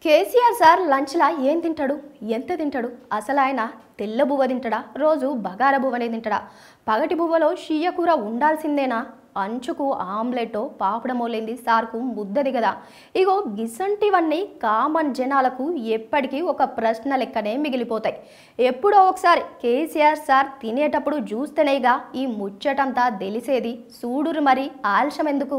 KCR sir లంచ్లా ఏం తింటాడు ఎంత తింటాడు అసలు ఆయన తెల్ల బువ్వ తింటాడా రోజు బగార బువ్వనే తింటాడా పగటి బువ్వలో షియ్య కూర ఉండాల్సిందేనా అంచుకు ఆమ్లెటో పాపడమో లేని సార్కు ముద్ద దిగదా ఇగో గిసంటివన్నీ కామన్ జనాలకు ఎప్పటికీ ఒక ప్రశ్న లెక్కనే మిగిలిపోతాయి ఎప్పుడో ఒకసారి కేసీఆర్ సార్ తినేటప్పుడు చూస్తేనేగా ఈ ముచ్చటంతా తెలిసేది సూడురు మరి ఆలస్యం ఎందుకు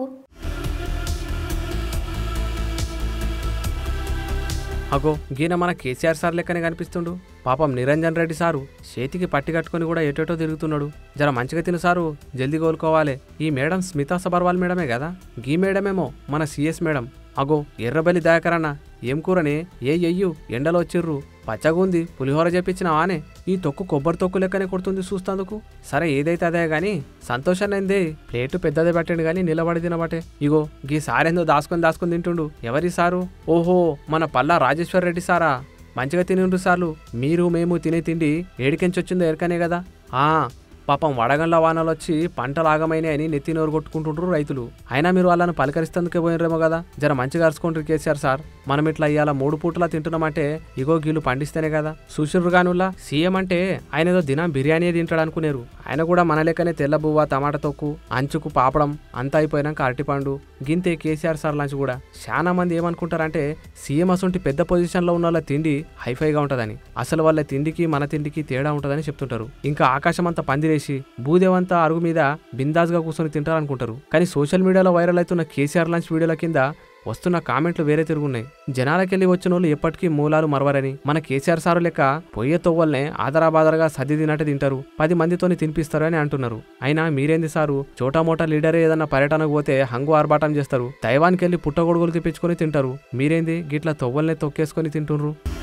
అగో గీన మన కేసీఆర్ సార్ లెక్కనే కనిపిస్తుండు పాపం నిరంజన్ రెడ్డి సారు చేతికి పట్టి కట్టుకొని కూడా ఎటేటో తిరుగుతున్నాడు జర మంచిగా తిను సారు జల్దీ కోలుకోవాలి ఈ మేడం స్మితా సబర్వాల్ మేడమే కదా గీ మేడమేమో మన సిఎస్ మేడం అగో ఎర్రబలి దయాకరన్న ఏం కూరనే ఏ ఎయ్యు ఎండలో వచ్చిర్రు పచ్చగుంది పులిహోర చెప్పించినావానే ఈ తొక్కు కొబ్బరి తొక్కు లెక్కనే కొడుతుంది చూస్తందుకు సరే ఏదైతే అదే గాని సంతోషాన్ని ప్లేటు పెద్దదే పెట్టండి గాని నిలబడి తినబట్టే ఇగో గీ సారేందో దాసుకొని దాసుకొని తింటుండు ఎవరి సారు ఓహో మన పల్లా రాజేశ్వర్ రెడ్డి సారా మంచిగా తినిండ్రు సార్లు మీరు మేము తినే తిండి ఏడికెంచి వచ్చిందో ఎరకనే కదా ఆ పాపం వడగండ్ల వానలు వచ్చి పంటలు ఆగమైనాయని నెత్తి నోరు కొట్టుకుంటుండ్రు రైతులు అయినా మీరు వాళ్ళని పలకరిస్తందుకే పోయినరేమో కదా జర మంచిగా అరుచుకుంటారు కేసీఆర్ సార్ మనం ఇట్లా ఇవాళ మూడు పూటలా తింటున్నామంటే ఇగో గీళ్ళు పండిస్తేనే కదా చూసిర్రు గానుల్లా సీఎం అంటే ఆయన ఏదో దినం బిర్యానీ తింటాడు అనుకునేరు ఆయన కూడా మన లెక్కనే తెల్ల బువ్వ టమాటా తొక్కు అంచుకు పాపడం అంతా అయిపోయినాక అరటిపండు గింతే కేసీఆర్ సార్ లంచ్ కూడా చాలా మంది ఏమనుకుంటారంటే సీఎం అసొంటి పెద్ద పొజిషన్లో ఉన్న వాళ్ళ తిండి హైఫైగా ఉంటుందని అసలు వాళ్ళ తిండికి మన తిండికి తేడా ఉంటుందని చెప్తుంటారు ఇంకా ఆకాశం అంతా పందిరేసి భూదేవంతా అరుగు మీద బిందాజ్గా కూర్చొని తింటారనుకుంటారు కానీ సోషల్ మీడియాలో వైరల్ అవుతున్న కేసీఆర్ లంచ్ వీడియోల కింద వస్తున్న కామెంట్లు వేరే తిరుగున్నాయి జనాలకెళ్ళి వచ్చిన వాళ్ళు ఎప్పటికీ మూలాలు మరవరని మన కేసీఆర్ సారు లెక్క పొయ్యే తొవ్వల్నే ఆదరాబాదరగా సర్ది తినట్టు తింటారు పది మందితోని తినిపిస్తారు అని అంటున్నారు అయినా మీరేంది సారు చోటామోటా లీడరే ఏదన్నా పర్యటనకు పోతే హంగు ఆర్భాటం చేస్తారు తైవాన్కి వెళ్ళి పుట్టగొడుగులు తెప్పించుకొని తింటారు మీరేంది గిట్లా తొవ్వల్నే తొక్కేసుకొని తింటున్నారు